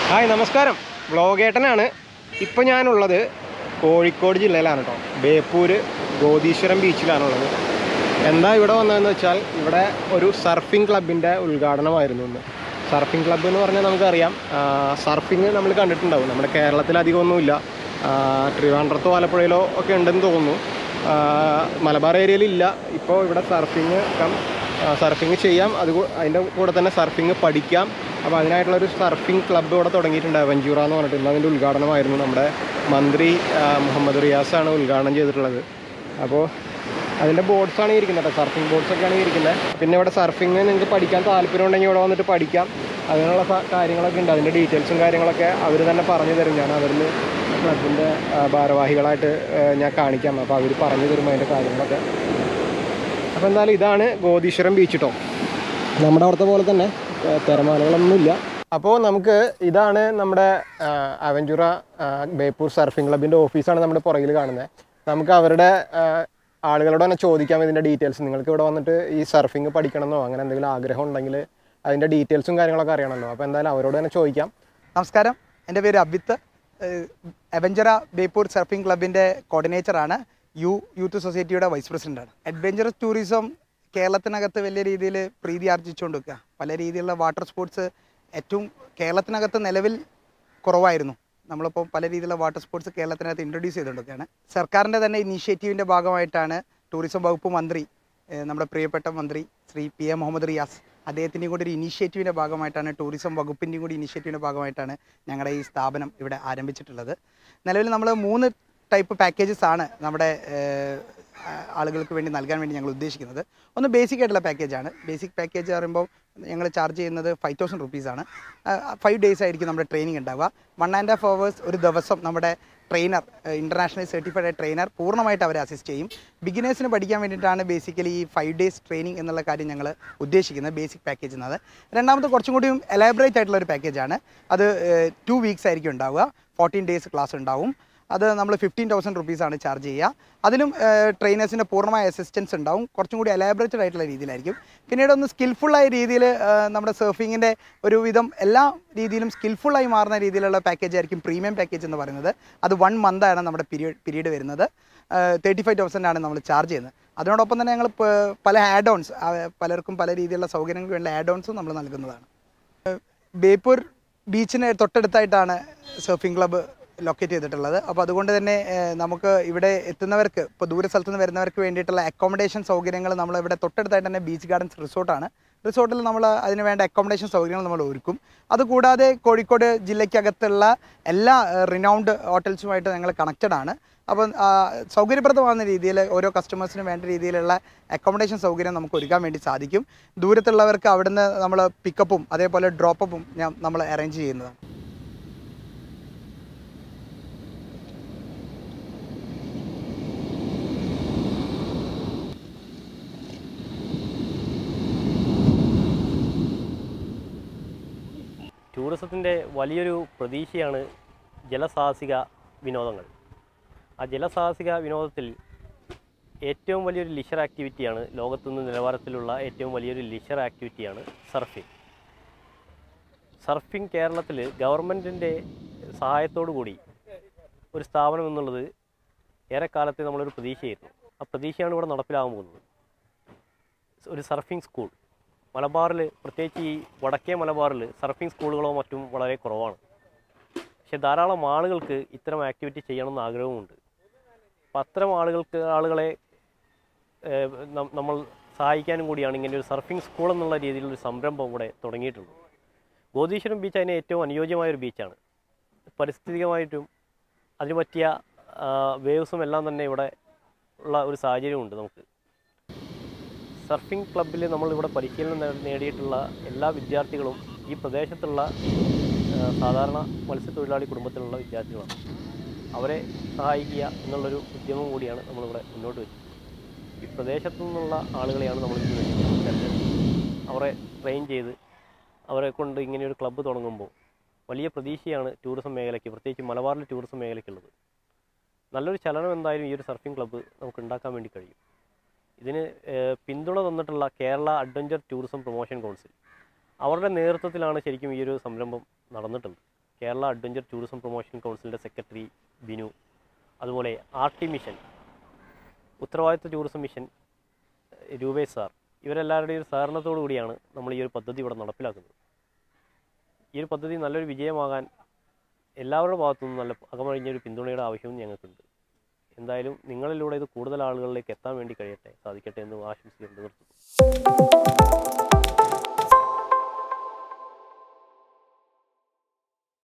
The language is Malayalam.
ഹായ് നമസ്കാരം വ്ളോഗേട്ടനാണ് ഇപ്പം ഞാനുള്ളത് കോഴിക്കോട് ജില്ലയിലാണ് കേട്ടോ ബേപ്പൂര് ഗോതീശ്വരം ബീച്ചിലാണുള്ളത് എന്താ ഇവിടെ വന്നതെന്ന് വെച്ചാൽ ഇവിടെ ഒരു സർഫിംഗ് ക്ലബിൻ്റെ ഉദ്ഘാടനമായിരുന്നു ഇന്ന് സർഫിംഗ് ക്ലബ്ബ് എന്ന് പറഞ്ഞാൽ നമുക്കറിയാം സർഫിംഗ് നമ്മൾ കണ്ടിട്ടുണ്ടാവും നമ്മുടെ കേരളത്തിൽ അധികമൊന്നുമില്ല ആ, ട്രിവാൻഡ്രത്തോ ആലപ്പുഴയിലോ ഒക്കെ ഉണ്ടെന്ന് തോന്നുന്നു ആ, മലബാർ ഏരിയയിൽ ഇല്ല ഇപ്പോൾ ഇവിടെ സർഫിങ് കം സർഫിങ് ചെയ്യാം അത് കൂ- അതിൻ്റെ കൂടെ തന്നെ സർഫിങ് പഠിക്കാം അപ്പോൾ അതിനായിട്ടുള്ള ഒരു സർഫിംഗ് ക്ലബ്ബ് ഇവിടെ തുടങ്ങിയിട്ടുണ്ട് അവഞ്ചൂറ എന്ന് പറഞ്ഞിട്ട് ഇന്ന് അതിൻ്റെ ഉദ്ഘാടനമായിരുന്നു നമ്മുടെ മന്ത്രി ആ, മുഹമ്മദ് റിയാസാണ് ഉദ്ഘാടനം ചെയ്തിട്ടുള്ളത് അപ്പോൾ അതിൻ്റെ ബോർഡ്സാണ് ഇരിക്കുന്നത് കേട്ടോ സർഫിംഗ് ബോർഡ്സൊക്കെയാണ് ഇരിക്കുന്നത് പിന്നെ ഇവിടെ സർഫിങ് നിങ്ങൾക്ക് പഠിക്കാൻ താല്പര്യം ഉണ്ടെങ്കിൽ ഇവിടെ വന്നിട്ട് പഠിക്കാം അതിനുള്ള സ- കാര്യങ്ങളൊക്കെ ഉണ്ട് അതിൻ്റെ ഡീറ്റെയിൽസും കാര്യങ്ങളൊക്കെ അവർ തന്നെ പറഞ്ഞു തരും ഞാൻ അവരിൽ ക്ലബിൻ്റെ ഭാരവാഹികളായിട്ട് ആ, ഞാൻ കാണിക്കാം അപ്പോൾ അവർ പറഞ്ഞു തരും അതിൻ്റെ കാര്യങ്ങളൊക്കെ അപ്പോൾ എന്തായാലും ഇതാണ് ഗോതീശ്വരം ബീച്ച് കേട്ടോ നമ്മുടെ അവിടുത്തെ പോലെ തന്നെ ആ, തിരമാലകളൊന്നുമില്ല അപ്പോൾ നമുക്ക് ഇതാണ് നമ്മുടെ ആ, അവഞ്ചുറ ആ, ബേപ്പൂർ സർഫിംഗ് ക്ലബിൻ്റെ ഓഫീസാണ് നമ്മുടെ പുറകിൽ കാണുന്നത് നമുക്ക് അവരുടെ ആ, ആളുകളോട് തന്നെ ചോദിക്കാം ഇതിൻ്റെ ഡീറ്റെയിൽസ് നിങ്ങൾക്ക് ഇവിടെ വന്നിട്ട് ഈ സർഫിംഗ് പഠിക്കണമെന്നോ അങ്ങനെ എന്തെങ്കിലും ആഗ്രഹം ഉണ്ടെങ്കിൽ അതിൻ്റെ ഡീറ്റെയിൽസും കാര്യങ്ങളൊക്കെ അറിയണമല്ലോ അപ്പോൾ എന്തായാലും അവരോട് തന്നെ ചോദിക്കാം നമസ്കാരം എൻ്റെ പേര് അബിത്ത് അവഞ്ചറ ബേപ്പൂർ സർഫിംഗ് ക്ലബിൻ്റെ കോർഡിനേറ്ററാണ് യു യൂത്ത് സൊസൈറ്റിയുടെ വൈസ് പ്രസിഡൻ്റാണ് അഡ്വഞ്ചറസ് ടൂറിസം കേരളത്തിനകത്ത് വലിയ രീതിയിൽ പ്രീതി ആർജിച്ചുകൊണ്ടിരിക്കുക പല രീതിയിലുള്ള വാട്ടർ സ്പോർട്സ് ഏറ്റവും കേരളത്തിനകത്ത് നിലവിൽ കുറവായിരുന്നു നമ്മളിപ്പോൾ പല രീതിയിലുള്ള വാട്ടർ സ്പോർട്സ് കേരളത്തിനകത്ത് ഇൻട്രൊഡ്യൂസ് ചെയ്തുകൊണ്ടിരിക്കുകയാണ് സർക്കാരിൻ്റെ തന്നെ ഇനീഷ്യേറ്റീവിൻ്റെ ഭാഗമായിട്ടാണ് ടൂറിസം വകുപ്പ് മന്ത്രി ഏഹ് നമ്മുടെ പ്രിയപ്പെട്ട മന്ത്രി ശ്രീ പി എ മുഹമ്മദ് റിയാസ് അദ്ദേഹത്തിൻ്റെയും കൂടി ഒരു ഇനീഷ്യേറ്റീവിൻ്റെ ഭാഗമായിട്ടാണ് ടൂറിസം വകുപ്പിൻ്റെയും കൂടി ഇനീഷ്യേറ്റീവിൻ്റെ ഭാഗമായിട്ടാണ് ഞങ്ങളുടെ ഈ സ്ഥാപനം ഇവിടെ ആരംഭിച്ചിട്ടുള്ളത് നിലവിൽ നമ്മൾ മൂന്ന് ടൈപ്പ് പാക്കേജസ് ആണ് നമ്മുടെ ഏഹ്, ആ- ആളുകൾക്ക് വേണ്ടി നൽകാൻ വേണ്ടി ഞങ്ങൾ ഉദ്ദേശിക്കുന്നത് ഒന്ന് ബേസിക് ആയിട്ടുള്ള പാക്കേജാണ് ബേസിക് പാക്കേജ് പറയുമ്പോൾ ഞങ്ങൾ ചാർജ് ചെയ്യുന്നത് ഫൈവ് തൗസൻഡ് റുപ്പീസാണ് ഫൈവ് ഡേയ്സ് ആയിരിക്കും നമ്മുടെ ട്രെയിനിങ് ഉണ്ടാവുക വൺ ആൻഡ് ഹാഫ് അവേഴ്സ് ഒരു ദിവസം നമ്മുടെ ട്രെയിനർ ഇൻ്റർനാഷണൽ സർട്ടിഫൈഡ് ട്രെയിനർ പൂർണ്ണമായിട്ട് അവരെ അസിസ്റ്റ് ചെയ്യും ബിഗിനേഴ്സിന് പഠിക്കാൻ വേണ്ടിയിട്ടാണ് ബേസിക്കലി ഈ ഫൈവ് ഡേയ്സ് ട്രെയിനിങ് എന്നുള്ള കാര്യം ഞങ്ങൾ ഉദ്ദേശിക്കുന്നത് ബേസിക് പാക്കേജ് എന്നത് രണ്ടാമത്തെ കുറച്ചും കൂടിയും എലാബറേറ്റ് ആയിട്ടുള്ള ഒരു പാക്കേജാണ് അത് ടു വീക്സ് ആയിരിക്കും ഉണ്ടാവുക ഫോർട്ടീൻ ഡേയ്സ് ക്ലാസ് ഉണ്ടാവും അത് നമ്മൾ ഫിഫ്റ്റീൻ തൗസൻഡ് റുപ്പീസാണ് ചാർജ് ചെയ്യുക അതിനും ട്രെയിനേഴ്സിൻ്റെ പൂർണ്ണമായ അസിസ്റ്റൻസ് ഉണ്ടാവും കുറച്ചും കൂടി എലാബറേറ്റഡ് ആയിട്ടുള്ള രീതിയിലായിരിക്കും പിന്നീട് ഒന്ന് സ്കിൽഫുള്ളായ രീതിയിൽ നമ്മുടെ സർഫിങ്ങിൻ്റെ ഒരുവിധം എല്ലാ രീതിയിലും സ്കിൽഫുള്ളായി മാറുന്ന രീതിയിലുള്ള പാക്കേജ് ആയിരിക്കും പ്രീമിയം പാക്കേജ് എന്ന് പറയുന്നത് അത് വൺ മന്താണ് നമ്മുടെ പീരീഡ് പീരീഡ് വരുന്നത് തേർട്ടി ഫൈവ് തൗസൻഡ് ആണ് നമ്മൾ ചാർജ് ചെയ്യുന്നത് അതിനോടൊപ്പം തന്നെ ഞങ്ങൾ പ- പല ആഡ് ഓൺസ് പലർക്കും പല രീതിയിലുള്ള സൗകര്യങ്ങൾക്ക് വേണ്ട ആഡ് ഓൺസും നമ്മൾ നൽകുന്നതാണ് ബേപ്പൂർ ബീച്ചിന് തൊട്ടടുത്തായിട്ടാണ് സർഫിംഗ് ക്ലബ്ബ് ലൊക്കേറ്റ് ചെയ്തിട്ടുള്ളത് അപ്പോൾ അതുകൊണ്ട് തന്നെ ഏഹ്, നമുക്ക് ഇവിടെ എത്തുന്നവർക്ക് ഇപ്പോൾ ദൂര സ്ഥലത്ത് നിന്ന് വരുന്നവർക്ക് വേണ്ടിയിട്ടുള്ള അക്കോമഡേഷൻ സൗകര്യങ്ങൾ നമ്മൾ ഇവിടെ തൊട്ടടുത്തായിട്ട് തന്നെ ബീച്ച് ഗാർഡൻസ് റിസോർട്ടാണ് റിസോർട്ടിൽ നമ്മൾ അതിന് വേണ്ട അക്കോമഡേഷൻ സൗകര്യങ്ങൾ നമ്മൾ ഒരുക്കും അതുകൂടാതെ കോഴിക്കോട് ജില്ലയ്ക്കകത്തുള്ള എല്ലാ റിനൗണ്ട് ഹോട്ടൽസുമായിട്ട് ഞങ്ങൾ കണക്റ്റഡ് ആണ് അപ്പം ആ, സൗകര്യപ്രദമാകുന്ന രീതിയിൽ ഓരോ കസ്റ്റമേഴ്സിനും വേണ്ട രീതിയിലുള്ള അക്കോമഡേഷൻ സൗകര്യം നമുക്ക് ഒരുക്കാൻ വേണ്ടി സാധിക്കും ദൂരത്തുള്ളവർക്ക് അവിടുന്ന് നമ്മൾ പിക്കപ്പും അതേപോലെ ഡ്രോപ്പപ്പും ഞാൻ നമ്മൾ അറേഞ്ച് ചെയ്യുന്നതാണ് ടൂറിസത്തിൻ്റെ വലിയൊരു പ്രതീക്ഷയാണ് ജലസാഹസിക വിനോദങ്ങൾ ആ ജലസാഹസിക വിനോദത്തിൽ ഏറ്റവും വലിയൊരു ലിഷർ ആക്ടിവിറ്റിയാണ് ലോകത്തുനിന്ന് നിലവാരത്തിലുള്ള ഏറ്റവും വലിയൊരു ലിഷർ ആക്ടിവിറ്റിയാണ് സർഫിംഗ് സർഫിംഗ് കേരളത്തിൽ ഗവൺമെൻറ്റിൻ്റെ സഹായത്തോടു കൂടി ഒരു സ്ഥാപനം എന്നുള്ളത് ഏറെക്കാലത്തെ നമ്മളൊരു പ്രതീക്ഷയായിരുന്നു ആ പ്രതീക്ഷയാണ് ഇവിടെ നടപ്പിലാകാൻ പോകുന്നത് ഒരു സർഫിംഗ് സ്കൂൾ മലബാറിൽ പ്രത്യേകിച്ച് ഈ വടക്കേ മലബാറിൽ സർഫിംഗ് സ്കൂളുകളോ മറ്റും വളരെ കുറവാണ് പക്ഷെ ധാരാളം ആളുകൾക്ക് ഇത്തരം ആക്ടിവിറ്റി ചെയ്യണമെന്ന് ആഗ്രഹവുമുണ്ട് അപ്പം അത്തരം ആളുകൾക്ക് ആളുകളെ ഏഹ്, നം- നമ്മൾ സഹായിക്കാനും കൂടിയാണ് ഇങ്ങനെ ഒരു സർഫിംഗ് സ്കൂൾ എന്നുള്ള രീതിയിലൊരു സംരംഭം ഇവിടെ തുടങ്ങിയിട്ടുള്ളത് ഗോതീശ്വരം ബീച്ച് അതിന് ഏറ്റവും അനുയോജ്യമായ ഒരു ബീച്ചാണ് പരിസ്ഥിതികമായിട്ടും അതിന് പറ്റിയ വേവ്സും എല്ലാം തന്നെ ഇവിടെ ഉള്ള ഒരു സാഹചര്യമുണ്ട് നമുക്ക് സർഫിംഗ് ക്ലബ്ബിൽ നമ്മളിവിടെ പരിശീലനം നേ- നേടിയിട്ടുള്ള എല്ലാ വിദ്യാർത്ഥികളും ഈ പ്രദേശത്തുള്ള ആ, സാധാരണ മത്സ്യത്തൊഴിലാളി കുടുംബത്തിലുള്ള വിദ്യാർത്ഥികളാണ് അവരെ സഹായിക്കുക എന്നുള്ളൊരു ഉദ്യമം കൂടിയാണ് നമ്മളിവിടെ മുന്നോട്ട് വെച്ചത് ഈ പ്രദേശത്തു നിന്നുള്ള ആളുകളെയാണ് നമ്മൾ ഇതിന് വേണ്ടി തിരഞ്ഞെടുത്തത് അവരെ ട്രെയിൻ ചെയ്ത് അവരെ കൊണ്ട് ഇങ്ങനെയൊരു ക്ലബ്ബ് തുടങ്ങുമ്പോൾ വലിയ പ്രതീക്ഷയാണ് ടൂറിസം മേഖലയ്ക്ക് പ്രത്യേകിച്ച് മലബാറിലെ ടൂറിസം മേഖലയ്ക്കുള്ളത് നല്ലൊരു ചലനം എന്തായാലും ഈ ഒരു സർഫിംഗ് ക്ലബ്ബ് നമുക്ക് ഉണ്ടാക്കാൻ വേണ്ടി കഴിയും ഇതിന് ഏഹ്, പിന്തുണ തന്നിട്ടുള്ള Kerala adventure tourism promotion council അവരുടെ നേതൃത്വത്തിലാണ് ശരിക്കും ഈ ഒരു സംരംഭം നടന്നിട്ടുള്ളത് കേരള അഡ്വഞ്ചർ ടൂറിസം പ്രൊമോഷൻ കൗൺസിലിൻ്റെ സെക്രട്ടറി ബിനു അതുപോലെ ആർ ടി മിഷൻ ഉത്തരവാദിത്വ ടൂറിസം മിഷൻ ഏഹ്, രൂപേഷ് സാർ ഇവരെല്ലാവരുടെയും സഹകരണത്തോടു കൂടിയാണ് നമ്മൾ ഈ ഒരു പദ്ധതി ഇവിടെ നടപ്പിലാക്കുന്നത് ഈ ഒരു പദ്ധതി നല്ലൊരു വിജയമാകാൻ എല്ലാവരുടെ ഭാഗത്തു നിന്നും നല്ല അകമഴിഞ്ഞൊരു പിന്തുണയുടെ ആവശ്യവും ഞങ്ങൾക്കുണ്ട് എന്തായാലും നിങ്ങളിലൂടെ ഇത് കൂടുതൽ ആളുകളിലേക്ക് എത്താൻ വേണ്ടി കഴിയട്ടെ സാധിക്കട്ടെ എന്ന് ആശംസിച്ചുകൊണ്ട് നിർത്തുന്നു